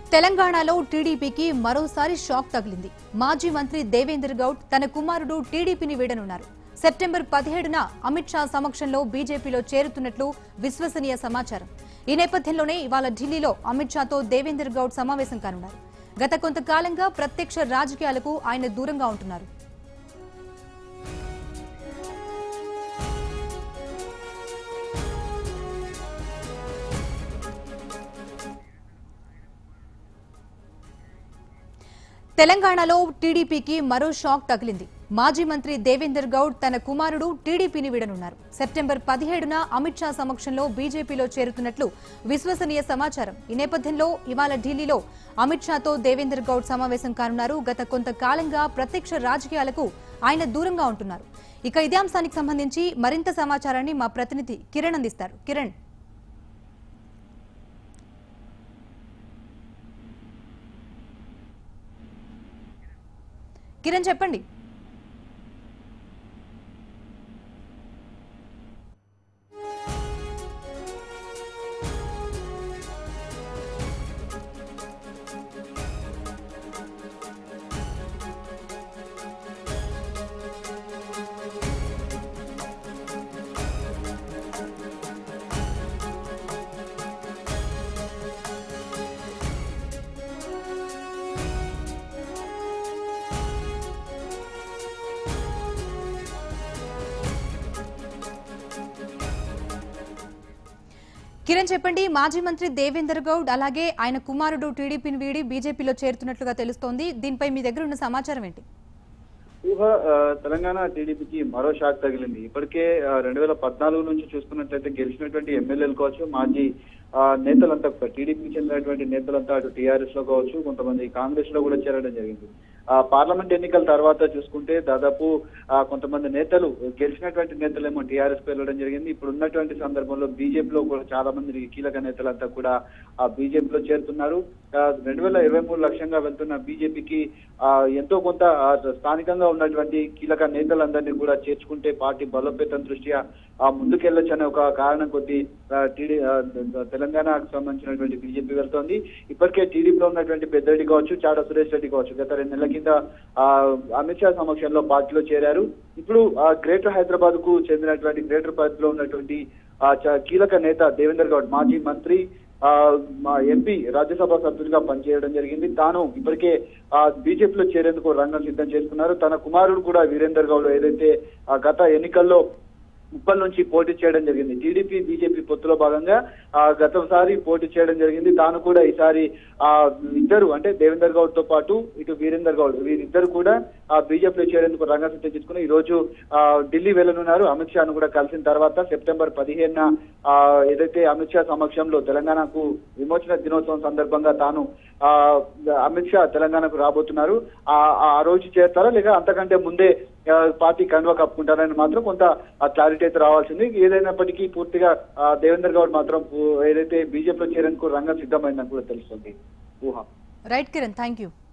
తెలంగాణలో టీడీపీకి మరోసారి షాక్ తగిలింది మాజీ మంత్రి దేవేందర్ గౌడ్ తన కుమారుడు టీడీపీని వీడనున్నారు సెప్టెంబర్ పదిహేడున అమిత్ షా సమక్షంలో బీజేపీలో చేరుతున్నట్లు విశ్వసనీయ సమాచారం ఈ నేపథ్యంలోనే ఇవాళ ఢిల్లీలో అమిత్ షాతో దేవేందర్ గౌడ్ సమావేశం కానున్నారు గత కొంతకాలంగా ప్రత్యక్ష రాజకీయాలకు ఆయన దూరంగా ఉంటున్నారు తెలంగాణలో టీడీపీకి మరో షాక్ తగిలింది మాజీ మంత్రి దేవేందర్ గౌడ్ తన కుమారుడు టీడీపీని వీడనున్నారు సెప్టెంబర్ పదిహేడున అమిత్ షా సమక్షంలో బీజేపీలో చేరుతున్నట్లు విశ్వసనీయ సమాచారం ఈ నేపథ్యంలో ఇవాళ ఢిల్లీలో అమిత్ షాతో దేవేందర్ గౌడ్ సమావేశం కానున్నారు గత కొంతకాలంగా ప్రత్యక్ష రాజకీయాలకు ఆయన దూరంగా ఉంటున్నారు ఇక ఇదే అంశానికి సంబంధించి మరింత సమాచారాన్ని మా ప్రతినిధి కిరణ్ అందిస్తారు కిరణ్ కిరణ్ చెప్పండి కిరణ్ చెప్పండి మాజీ మంత్రి దేవేందర్ గౌడ్ అలాగే ఆయన కుమారుడు టీడీపీని వీడి బీజేపీలో చేరుతున్నట్లుగా తెలుస్తోంది దీనిపై మీ దగ్గర ఉన్న సమాచారం ఏంటి ఊహ ఆ, తెలంగాణ టీడీపీకి మరో షాక్ తగిలింది ఇప్పటికే రెండు వేల పద్నాలుగు నుంచి చూసుకున్నట్లయితే గెలిచినటువంటి ఎమ్మెల్యేలు కావచ్చు మాజీ ఆ, నేతలంతా కూడా టీడీపీకి చెందినటువంటి నేతలంతా అటు టీఆర్ఎస్ లో కావచ్చు కొంతమంది కాంగ్రెస్ లో కూడా చేరడం జరిగింది ఆ పార్లమెంట్ ఎన్నికల తర్వాత చూసుకుంటే దాదాపు ఆ, కొంతమంది నేతలు గెలిచినటువంటి నేతలేమో టీఆర్ఎస్ కు వెళ్ళడం జరిగింది ఇప్పుడు ఉన్నటువంటి సందర్భంలో బీజేపీలో కూడా చాలా మంది కీలక నేతలంతా కూడా ఆ బీజేపీలో చేరుతున్నారు రెండు వేల ఇరవై మూడు లక్ష్యంగా వెళ్తున్న బీజేపీకి ఆ, ఎంతో కొంత ఆ, స్థానికంగా ఉన్నటువంటి కీలక నేతలందరినీ కూడా చేర్చుకుంటే పార్టీ బలోపేతం దృష్ట్యా ఆ ముందుకెళ్లొచ్చు అనే ఒక కారణం కొద్ది ఆ, టీడీ ఆ, తెలంగాణకు సంబంధించినటువంటి బీజేపీ వెళ్తోంది ఇప్పటికే టీడీపీలో ఉన్నటువంటి పెద్దరెడ్డి కావచ్చు చాడ సురేష్ రెడ్డి కావచ్చు గత రెండు నెలల కింద ఆ, అమిత్ షా సమక్షంలో పార్టీలో చేరారు ఇప్పుడు ఆ, గ్రేటర్ హైదరాబాద్ కు చెందినటువంటి గ్రేటర్ పరిధిలో ఉన్నటువంటి ఆ, చ- కీలక నేత దేవేందర్ గౌడ్ మాజీ మంత్రి ఆ మా ఎంపీ రాజ్యసభ సభ్యుడిగా పనిచేయడం జరిగింది తాను ఇప్పటికే ఆ బీజేపీలో చేరేందుకు రంగం సిద్ధం చేసుకున్నారు తన కుమారుడు కూడా వీరేందర్ గౌడ్ ఏదైతే ఆ గత ఎన్నికల్లో ఉప్పల్ నుంచి పోటీ చేయడం జరిగింది టీడీపీ బీజేపీ పొత్తులో భాగంగా ఆ గతసారి పోటీ చేయడం జరిగింది తాను కూడా ఈసారి ఆ ఇద్దరు అంటే దేవేందర్ గౌడ్ తో పాటు ఇటు వీరేందర్ గౌడ్ వీరిద్దరు కూడా ఆ బీజేపీలో చేరేందుకు రంగం సిద్ధం చేసుకుని ఈ రోజు ఆ ఢిల్లీ వెళ్ళనున్నారు అమిత్ షాను కూడా కలిసిన తర్వాత సెప్టెంబర్ పదిహేనున ఆ ఏదైతే అమిత్ షా సమక్షంలో తెలంగాణకు విమోచన దినోత్సవం సందర్భంగా తాను ఆ అమిత్ షా తెలంగాణకు రాబోతున్నారు ఆ ఆ రోజు చేస్తారా లేక అంతకంటే ముందే ఆ, పార్టీ కండువా కప్పుకుంటారని మాత్రం కొంత క్లారిటీ అయితే రావాల్సింది ఏదైనప్పటికీ పూర్తిగా ఆ, దేవేందర్ గౌడ్ మాత్రం పూ- ఏదైతే బీజేపీలో చేరేందుకు రంగం సిద్ధమైందని కూడా తెలుస్తుంది ఊహ రైట్ కిరణ్ థ్యాంక్ యూ